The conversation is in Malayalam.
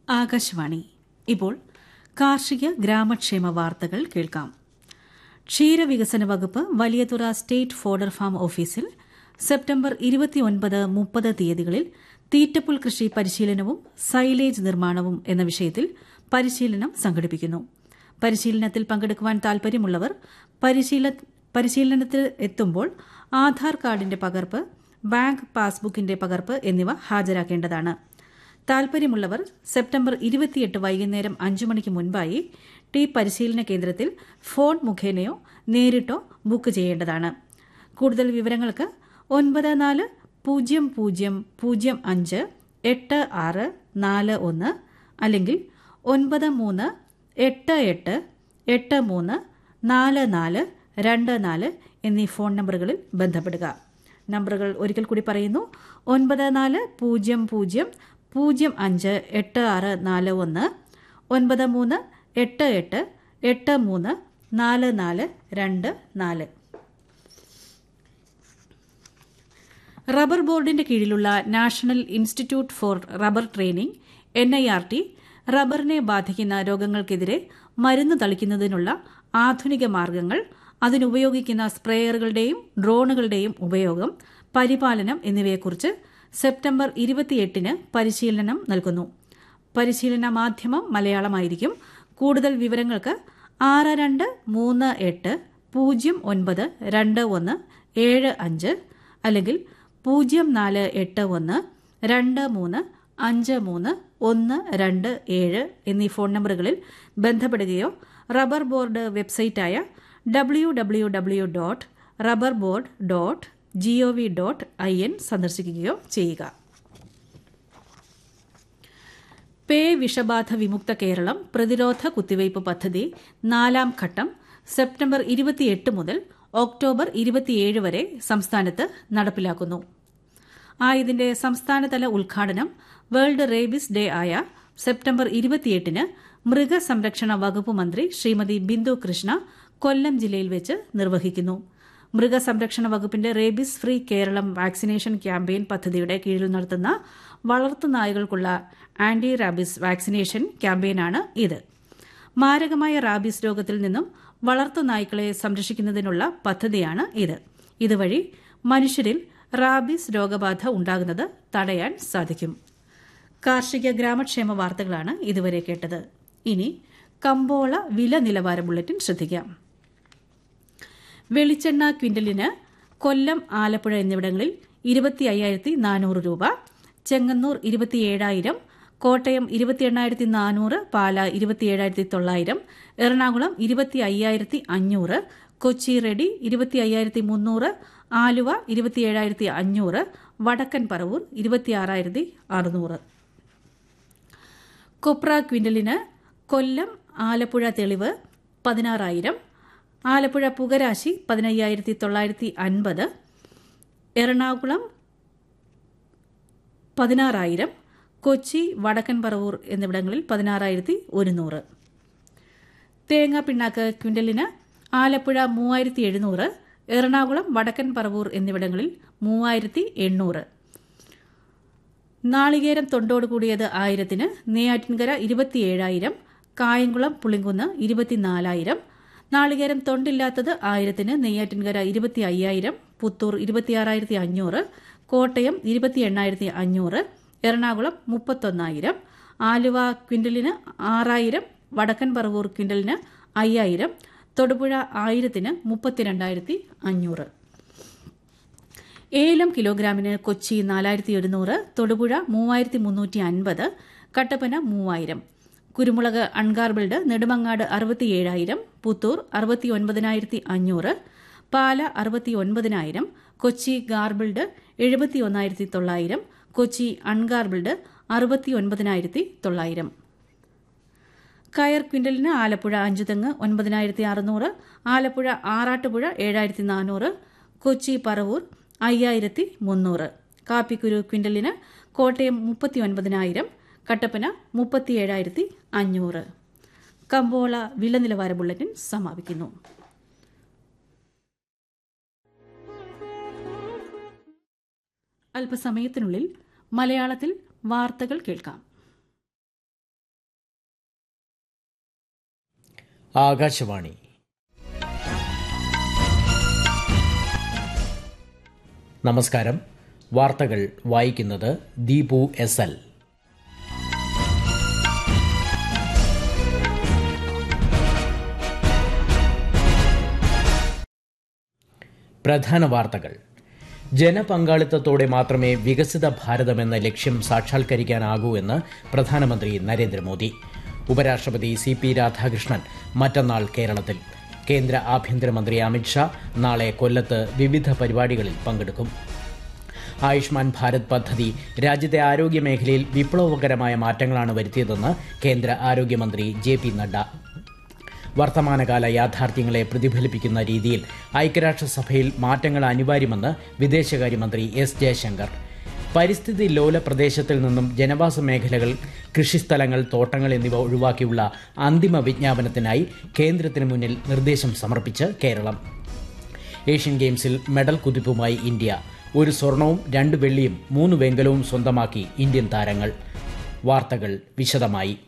ആകാശവാണി ഇപ്പോൾ കാർഷിക ഗ്രാമക്ഷേമ വാർത്തകൾ കേൾക്കാം ക്ഷീരവികസന വകുപ്പ് വലിയതുറ സ്റ്റേറ്റ് ഫോഡർ ഫാം ഓഫീസിൽ സെപ്റ്റംബർ ഇരുപത്തിയൊൻപത് മുപ്പത് തീയതികളിൽ തീറ്റപ്പുൽ കൃഷി പരിശീലനവും സൈലേജ് നിർമ്മാണവും എന്ന വിഷയത്തിൽ പരിശീലനം സംഘടിപ്പിക്കുന്നു പരിശീലനത്തിൽ പങ്കെടുക്കുവാൻ താൽപര്യമുള്ളവർ പരിശീലനത്തിൽ എത്തുമ്പോൾ ആധാർ കാർഡിന്റെ പകർപ്പ് ബാങ്ക് പാസ്ബുക്കിന്റെ പകർപ്പ് എന്നിവ ഹാജരാക്കേണ്ടതാണ് താൽപര്യമുള്ളവർ സെപ്റ്റംബർ ഇരുപത്തിയെട്ട് വൈകുന്നേരം അഞ്ചു മണിക്ക് മുൻപായി ടി പരിശീലന കേന്ദ്രത്തിൽ ഫോൺ മുഖേനയോ നേരിട്ടോ ബുക്ക് ചെയ്യേണ്ടതാണ് കൂടുതൽ വിവരങ്ങൾക്ക് ഒൻപത് നാല് പൂജ്യം പൂജ്യം പൂജ്യം അഞ്ച് എട്ട് ആറ് നാല് ഒന്ന് അല്ലെങ്കിൽ ഒൻപത് മൂന്ന് എട്ട് എട്ട് എട്ട് മൂന്ന് നാല് നാല് രണ്ട് നാല് എന്നീ ഫോൺ നമ്പറുകളിൽ ബന്ധപ്പെടുക നമ്പറുകൾ ഒരിക്കൽ കൂടി പറയുന്നു ഒൻപത് നാല് പൂജ്യം പൂജ്യം പൂജ്യം അഞ്ച് എട്ട് ആറ് നാല് ഒന്ന് ഒൻപത് മൂന്ന് എട്ട് എട്ട് എട്ട് മൂന്ന് നാല് നാല് രണ്ട് നാല് റബ്ബർ ബോർഡിന്റെ കീഴിലുള്ള national institute for rubber training N I R T റബ്ബറിനെ ബാധിക്കുന്ന രോഗങ്ങൾക്കെതിരെ മരുന്ന് തളിക്കുന്നതിനുള്ള ആധുനിക മാർഗങ്ങൾ അതിനുപയോഗിക്കുന്ന സ്പ്രേയറുകളുടെയും ഡ്രോണുകളുടെയും ഉപയോഗം പരിപാലനം എന്നിവയെക്കുറിച്ച് സെപ്റ്റംബർ ഇരുപത്തിയെട്ടിന് പരിശീലനം നൽകുന്നു പരിശീലന മാധ്യമം മലയാളമായിരിക്കും കൂടുതൽ വിവരങ്ങൾക്ക് ആറ് രണ്ട് മൂന്ന് എട്ട് പൂജ്യം ഒൻപത് രണ്ട് ഒന്ന് ഏഴ് അഞ്ച് അല്ലെങ്കിൽ പൂജ്യം നാല് എട്ട് ഒന്ന് രണ്ട് മൂന്ന് അഞ്ച് മൂന്ന് ഒന്ന് രണ്ട് ഏഴ് എന്നീ ഫോൺ നമ്പറുകളിൽ ബന്ധപ്പെടുകയോ റബ്ബർ ബോർഡ് വെബ്സൈറ്റായ W W W dot rubber board dot G O V dot I N സന്ദർശിക്കുകയോ ചെയ്യുക പേ വിഷബാധ വിമുക്ത കേരളം പ്രതിരോധ കുത്തിവയ്പ് പദ്ധതി നാലാം ഘട്ടം സെപ്റ്റംബർ ഇരുപത്തിയെട്ട് മുതൽ ഒക്ടോബർ ഇരുപത്തിയേഴ് വരെ സംസ്ഥാനത്ത് നടപ്പിലാക്കുന്നു ആയതിന്റെ സംസ്ഥാനതല ഉദ്ഘാടനം വേൾഡ് റേബിസ് ഡേ ആയ സെപ്റ്റംബർ ഇരുപത്തിയെട്ടിന് മൃഗസംരക്ഷണ വകുപ്പ് മന്ത്രി ശ്രീമതി ബിന്ദു കൃഷ്ണ കൊല്ലം ജില്ലയിൽ വെച്ച് നിർവഹിക്കുന്നു മൃഗസംരക്ഷണ വകുപ്പിന്റെ rabies free Keralam vaccination campaign പദ്ധതിയുടെ കീഴിൽ നടത്തുന്ന വളർത്തുനായകൾക്കുള്ള ആന്റി റാബിസ് വാക്സിനേഷൻ ക്യാമ്പയിനാണ് ഇത് മാരകമായ റാബിസ് രോഗത്തിൽ നിന്നും വളർത്തുനായ്ക്കളെ സംരക്ഷിക്കുന്നതിനുള്ള പദ്ധതിയാണ് ഇത് ഇതുവഴി മനുഷ്യരിൽ റാബിസ് രോഗബാധ ഉണ്ടാകുന്നത് തടയാൻ സാധിക്കും കാർഷിക ഗ്രാമക്ഷേമ വാർത്തകളാണ് ഇതുവരെ കേട്ടത് ഇനി കമ്പോള വില നിലവാര ബുള്ളറ്റിൻ ശ്രദ്ധിക്കാം വെളിച്ചെണ്ണ ക്വിന്റലിന് കൊല്ലം ആലപ്പുഴ എന്നിവിടങ്ങളിൽ ഇരുപത്തി അയ്യായിരത്തി നാനൂറ് രൂപ ചെങ്ങന്നൂർ ഇരുപത്തിയേഴായിരം കോട്ടയം ഇരുപത്തി എണ്ണായിരത്തി നാനൂറ് പാല ഇരുപത്തിയേഴായിരത്തി തൊള്ളായിരം എറണാകുളം ഇരുപത്തി അയ്യായിരത്തി അഞ്ഞൂറ് കൊച്ചി റെഡി ഇരുപത്തി അയ്യായിരത്തി മുന്നൂറ് ആലുവ ഇരുപത്തിയേഴായിരത്തി അഞ്ഞൂറ് വടക്കൻ പറവൂർ ഇരുപത്തിയാറായിരത്തി അറുന്നൂറ് കൊപ്ര ക്വിന്റലിന് കൊല്ലം ആലപ്പുഴ തെളിവ് പതിനാറായിരം ആലപ്പുഴ പുകരാശി പതിനയ്യായിരത്തി തൊള്ളായിരത്തി അൻപത് എറണാകുളം പതിനാറായിരം കൊച്ചി വടക്കൻ പറവൂർ എന്നിവിടങ്ങളിൽ പതിനാറായിരത്തി ഒരുന്നൂറ് തേങ്ങാ പിണ്ണാക്ക് ക്വിന്റലിന് ആലപ്പുഴ മൂവായിരത്തി എഴുന്നൂറ് എറണാകുളം വടക്കൻ പറവൂർ എന്നിവിടങ്ങളിൽ മൂവായിരത്തി എണ്ണൂറ് നാളികേരം തൊണ്ടോട് കൂടിയത് ആയിരത്തിന് നെയ്യാറ്റിൻകര ഇരുപത്തിയേഴായിരം കായംകുളം പുളിങ്കുന്ന് ഇരുപത്തിനാലായിരം നാളികേരം തൊണ്ടില്ലാത്തത് ആയിരത്തിന് നെയ്യാറ്റിൻകര ഇരുപത്തി അയ്യായിരം പുത്തൂർ ഇരുപത്തിയാറായിരത്തി അഞ്ഞൂറ് കോട്ടയം ഇരുപത്തി എണ്ണായിരത്തി അഞ്ഞൂറ് എറണാകുളം മുപ്പത്തൊന്നായിരം ആലുവ ക്വിന്റലിന് ആറായിരം വടക്കൻ പറവൂർ ക്വിന്റലിന് അയ്യായിരം തൊടുപുഴ ആയിരത്തിന് മുപ്പത്തിരണ്ടായിരത്തി അഞ്ഞൂറ് ഏലം കിലോഗ്രാമിന് കൊച്ചി നാലായിരത്തി ഒരുന്നൂറ് തൊടുപുഴ മൂവായിരത്തി മുന്നൂറ്റി അൻപത് കട്ടപ്പന മൂവായിരം കുരുമുളക് അൺഗാർബിൾഡ് നെടുമങ്ങാട് അറുപത്തിയേഴായിരം പുത്തൂർ അറുപത്തി ഒൻപതിനായിരത്തി അഞ്ഞൂറ് പാല അറുപത്തി ഒൻപതിനായിരം കൊച്ചി ഗാർബിൾഡ് എഴുപത്തി ഒന്നായിരത്തി തൊള്ളായിരം കൊച്ചി അൺഗാർബിൾഡ് അറുപത്തി ഒൻപതിനായിരത്തി തൊള്ളായിരം കയർ ക്വിന്റലിന് ആലപ്പുഴ അഞ്ചുതെങ്ങ് ഒൻപതിനായിരത്തി അറുന്നൂറ് ആലപ്പുഴ ആറാട്ടുപുഴ ഏഴായിരത്തി നാനൂറ് കൊച്ചി പറവൂർ അയ്യായിരത്തി മുന്നൂറ് കാപ്പിക്കുരു ക്വിന്റലിന് കോട്ടയം മുപ്പത്തി ഒൻപതിനായിരം കട്ടപ്പന മുപ്പത്തിയേഴായിരത്തി അഞ്ഞൂറ് കമ്പോള വില നിലവാര ബുള്ളറ്റിൻ സമാപിക്കുന്നു അല്പസമയത്തിനുള്ളിൽ മലയാളത്തിൽ വാർത്തകൾ കേൾക്കാം ആകാശവാണി നമസ്കാരം വാർത്തകൾ വായിക്കുന്നത് ദീപു എസ് എൽ പ്രധാന വാർത്തകൾ ജനപങ്കാളിത്തത്തോടെ മാത്രമേ വികസിത ഭാരതമെന്ന ലക്ഷ്യം സാക്ഷാത്കരിക്കാനാകൂ എന്ന് പ്രധാനമന്ത്രി നരേന്ദ്രമോദി ഉപരാഷ്ട്രപതി സി പി രാധാകൃഷ്ണൻ മറ്റന്നാൾ കേരളത്തിൽ കേന്ദ്ര ആഭ്യന്തരമന്ത്രി അമിത്ഷാ നാളെ കൊല്ലത്ത് വിവിധ പരിപാടികളിൽ പങ്കെടുക്കും ആയുഷ്മാൻ ഭാരത് പദ്ധതി രാജ്യത്തെ ആരോഗ്യ മേഖലയിൽ വിപ്ലവകരമായ മാറ്റങ്ങളാണ് വരുത്തിയതെന്ന് കേന്ദ്ര ആരോഗ്യമന്ത്രി ജെ പി നഡ്ഡ വർത്തമാനകാല യാഥാർത്ഥ്യങ്ങളെ പ്രതിഫലിപ്പിക്കുന്ന രീതിയിൽ ഐക്യരാഷ്ട്രസഭയിൽ മാറ്റങ്ങൾ അനിവാര്യമെന്ന് വിദേശകാര്യമന്ത്രി എസ് ജയശങ്കർ പരിസ്ഥിതി ലോല പ്രദേശത്തിൽ നിന്നും ജനവാസ മേഖലകൾ കൃഷിസ്ഥലങ്ങൾ തോട്ടങ്ങൾ എന്നിവ ഒഴിവാക്കിയുള്ള അന്തിമ വിജ്ഞാപനത്തിനായി കേന്ദ്രത്തിന് മുന്നിൽ നിർദ്ദേശം സമർപ്പിച്ച് കേരളം ഏഷ്യൻ ഗെയിംസിൽ മെഡൽ കുതിപ്പുമായി ഇന്ത്യ ഒരു സ്വർണവും രണ്ട് വെള്ളിയും മൂന്ന് വെങ്കലവും സ്വന്തമാക്കി ഇന്ത്യൻ താരങ്ങൾ വാർത്തകൾ വിശദമായി